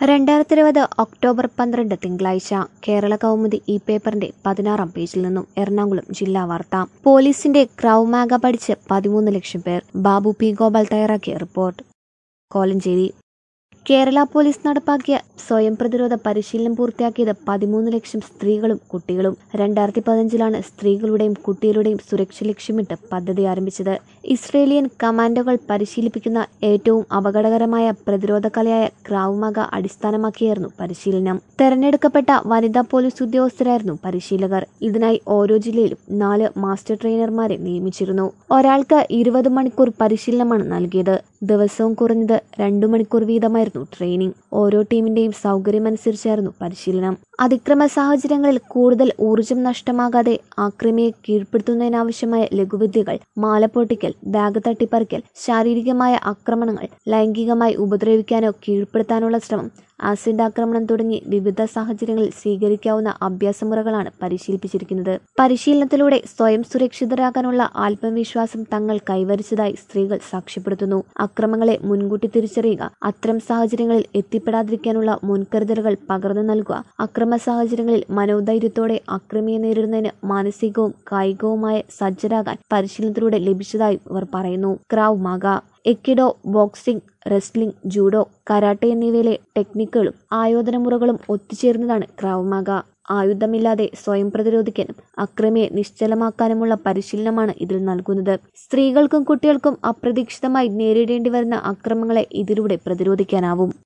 രണ്ടായിരത്തി ഇരുപത് ഒക്ടോബർ പന്ത്രണ്ട് തിങ്കളാഴ്ച കേരള കൗമുദി ഈ പേപ്പറിന്റെ പതിനാറാം പേജിൽ നിന്നും എറണാകുളം ജില്ലാ വാർത്ത പോലീസിന്റെ ക്രൗമാഗ പഠിച്ച് പതിമൂന്ന് ലക്ഷം പേർ ബാബു പി ഗോപാൽ തയ്യാറാക്കിയ റിപ്പോർട്ട് കോലഞ്ചേരി കേരള പോലീസ് നടപ്പാക്കിയ സ്വയം പ്രതിരോധ പരിശീലനം പൂർത്തിയാക്കിയത് പതിമൂന്ന് ലക്ഷം സ്ത്രീകളും കുട്ടികളും രണ്ടായിരത്തി പതിനഞ്ചിലാണ് സ്ത്രീകളുടെയും കുട്ടികളുടെയും സുരക്ഷ ലക്ഷ്യമിട്ട് പദ്ധതി ആരംഭിച്ചത് ഇസ്രേലിയൻ കമാൻഡോകൾ പരിശീലിപ്പിക്കുന്ന ഏറ്റവും അപകടകരമായ പ്രതിരോധ കലയായ ക്രാവുമക അടിസ്ഥാനമാക്കിയായിരുന്നു പരിശീലനം തെരഞ്ഞെടുക്കപ്പെട്ട വനിതാ പോലീസ് ഉദ്യോഗസ്ഥരായിരുന്നു പരിശീലകർ ഇതിനായി ഓരോ ജില്ലയിലും നാല് മാസ്റ്റർ ട്രെയിനർമാരെ നിയമിച്ചിരുന്നു ഒരാൾക്ക് ഇരുപത് മണിക്കൂർ പരിശീലനമാണ് നൽകിയത് ദിവസവും കുറഞ്ഞത് രണ്ടു മണിക്കൂർ വീതമായിരുന്നു ട്രെയിനിങ് ഓരോ ടീമിന്റെയും സൗകര്യമനുസരിച്ചായിരുന്നു പരിശീലനം അതിക്രമ സാഹചര്യങ്ങളിൽ കൂടുതൽ ഊർജം നഷ്ടമാകാതെ ആക്രമിയെ കീഴ്പ്പെടുത്തുന്നതിനാവശ്യമായ ലഘുവിദ്യകൾ മാല പൊട്ടിക്കൽ ബാഗ് തട്ടിപ്പറിക്കൽ ശാരീരികമായ ആക്രമണങ്ങൾ ലൈംഗികമായി ഉപദ്രവിക്കാനോ കീഴ്പ്പെടുത്താനുള്ള ശ്രമം ആസിഡ് ആക്രമണം തുടങ്ങി വിവിധ സാഹചര്യങ്ങളിൽ സ്വീകരിക്കാവുന്ന അഭ്യാസമുറകളാണ് പരിശീലിപ്പിച്ചിരിക്കുന്നത് പരിശീലനത്തിലൂടെ സ്വയം സുരക്ഷിതരാകാനുള്ള ആത്മവിശ്വാസം തങ്ങൾ കൈവരിച്ചതായി സ്ത്രീകൾ സാക്ഷ്യപ്പെടുത്തുന്നു അക്രമങ്ങളെ മുൻകൂട്ടി തിരിച്ചറിയുക അത്തരം സാഹചര്യങ്ങളിൽ എത്തിപ്പെടാതിരിക്കാനുള്ള മുൻകരുതലുകൾ പകർന്നു നൽകുക അക്രമ സാഹചര്യങ്ങളിൽ മനോധൈര്യത്തോടെ അക്രമിയെ നേരിടുന്നതിന് മാനസികവും കായികവുമായ സജ്ജരാകാൻ പരിശീലനത്തിലൂടെ ലഭിച്ചതായി ഇവർ പറയുന്നു Krav Maga aikido boxing wrestling judo karate എന്നിവയിലെ ടെക്നിക്കുകളും ആയോധനമുറകളും ഒത്തുചേർന്നതാണ് ക്രാവുമാഗ ആയുധമില്ലാതെ സ്വയം പ്രതിരോധിക്കാനും അക്രമിയെ നിശ്ചലമാക്കാനുമുള്ള പരിശീലനമാണ് ഇതിൽ നൽകുന്നത് സ്ത്രീകൾക്കും കുട്ടികൾക്കും അപ്രതീക്ഷിതമായി നേരിടേണ്ടി വരുന്ന അക്രമങ്ങളെ ഇതിലൂടെ പ്രതിരോധിക്കാനാവും